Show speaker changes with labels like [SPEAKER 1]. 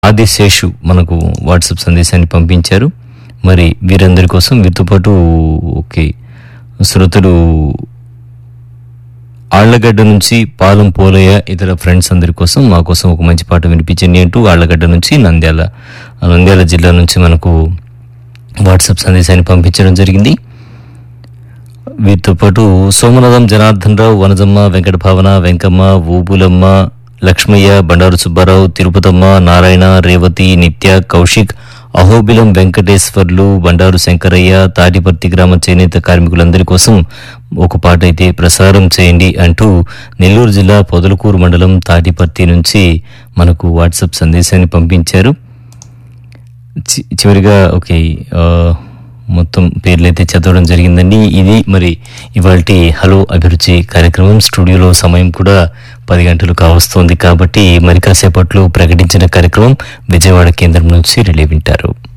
[SPEAKER 1] ఆదిశేషు మనకు వాట్సాప్ సందేశాన్ని పంపించారు మరి వీరందరి కోసం వీరితో పాటు ఓకే శ్రోతలు ఆళ్లగడ్డ నుంచి పాలం పోలయ్య ఇతర ఫ్రెండ్స్ అందరి కోసం మా కోసం ఒక మంచి పాట వినిపించండి అంటూ ఆళ్లగడ్డ నుంచి నంద్యాల నంద్యాల జిల్లా నుంచి మనకు వాట్సాప్ సందేశాన్ని పంపించడం జరిగింది వీరితో పాటు సోమనాథం జనార్దన్ రావు వనజమ్మ వెంకట భావన వెంకమ్మ ఊబులమ్మ లక్ష్మయ్య బండారు సుబ్బారావు తిరుపతమ్మ నారాయణ రేవతి నిత్య కౌశిక్ అహోబిలం వెంకటేశ్వర్లు బండారు శంకరయ్య తాటిపర్తి గ్రామ చేనేత కార్మికులందరి కోసం ఒక పాట అయితే ప్రసారం చేయండి అంటూ నెల్లూరు జిల్లా పొదలకూరు మండలం తాటిపర్తి నుంచి మనకు వాట్సాప్ సందేశాన్ని పంపించారు చి- చివరిగా ఓకే ఆ, మొత్తం పేర్లు అయితే చదవడం జరిగిందండి ఇది మరి ఇవాళ హలో అభిరుచి కార్యక్రమం స్టూడియోలో సమయం కూడా పది గంటలు కావస్తోంది కాబట్టి మరి కాసేపట్లో ప్రకటించిన కార్యక్రమం విజయవాడ కేంద్రం నుంచి రిలే వింటారు